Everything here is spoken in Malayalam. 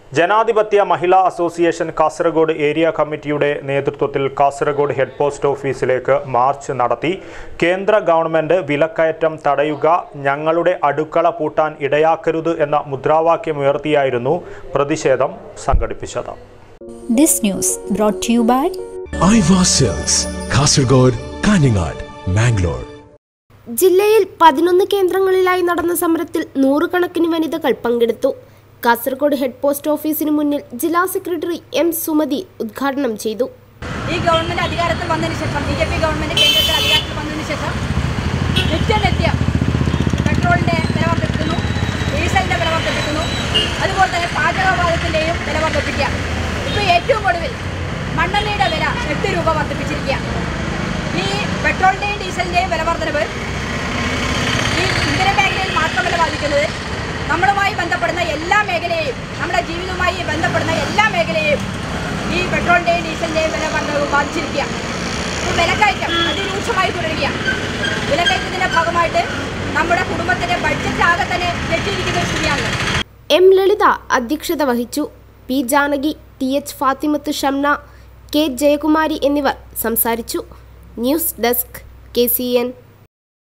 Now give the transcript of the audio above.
ജനാധിപത്യ മഹിളാ അസോസിയേഷൻ കാസർഗോഡ് ഏരിയ കമ്മിറ്റിയുടെ നേതൃത്വത്തിൽ കാസർഗോഡ് ഹെഡ് പോസ്റ്റ് ഓഫീസിലേക്ക് മാർച്ച് നടത്തി കേന്ദ്ര ഗവൺമെന്റ് വിലക്കയറ്റം തടയുക ഞങ്ങളുടെ അടുക്കള പൂട്ടാൻ ഇടയാക്കരുത് എന്ന മുദ്രാവാക്യമുയർത്തിയായിരുന്നു പ്രതിഷേധം സംഘടിപ്പിച്ചത് This news brought to you by Aiwa sales Kasaragod Kanhangad Mangalore ജില്ലയിൽ പതിനൊന്ന് കേന്ദ്രങ്ങളിലായി നടന്ന സമരത്തിൽ നൂറുകണക്കിന് വനിതകൾ പങ്കെടുത്തു കാസർഗോഡ് ഹെഡ് പോസ്റ്റ് ഓഫീസിന് മുന്നിൽ ജില്ലാ സെക്രട്ടറി എം സുമതി ഉദ്ഘാടനം ചെയ്തു ഈ ഗവൺമെന്റ് അധികാരത്തിൽ വന്നതിന് ശേഷം ബി ജെ പി ഗവൺമെന്റ് കേന്ദ്രത്തിൽ അധികാരത്തിൽ വന്നതിന് ശേഷം നിത്യനിത്യം പെട്രോളിന്റെ വില വർദ്ധിപ്പിക്കുന്നു ഡീസലിന്റെ വില വർദ്ധിപ്പിക്കുന്നു അതുപോലെ തന്നെ പാചകവാതത്തിന്റെയും വില വർദ്ധിപ്പിക്കുക ഇപ്പോൾ ഏറ്റവും ഒടുവിൽ മണ്ണെണ്ണയുടെ വില എട്ട് രൂപ വർദ്ധിപ്പിച്ചിരിക്കുക ഈ പെട്രോളിന്റെയും ഡീസലിന്റെയും വില വർധനവ് ഈ ഇന്ധന മേഖലയിൽ മാത്രമല്ല ബാധിക്കുന്നത് നമ്മളുമായി ബന്ധപ്പെടുന്ന എല്ലാ മേഖലയെയും നമ്മുടെ ജീവിതവുമായി ബന്ധപ്പെടുന്ന എല്ലാ മേഖലയെയും ഈ പെട്രോളിൻ്റെയും ഡീസലിൻ്റെയും വില വർദ്ധനവ് ബാധിച്ചിരിക്കുക ഇപ്പോൾ വിലക്കയറ്റം അതിരൂക്ഷമായി തുടരുകയാണ് വിലക്കയറ്റത്തിൻ്റെ ഭാഗമായിട്ട് നമ്മുടെ കുടുംബത്തിൻ്റെ ബഡ്ജറ്റ് ആകെ തന്നെ ഞെട്ടിയിരിക്കുന്ന ഒരു സ്ഥിതിയാണ് എം ലളിത അധ്യക്ഷത വഹിച്ചു P Janaki T H Fathimath Shamna K Jayakumari എന്നിവർ സംസാരിച്ചു news desk K C N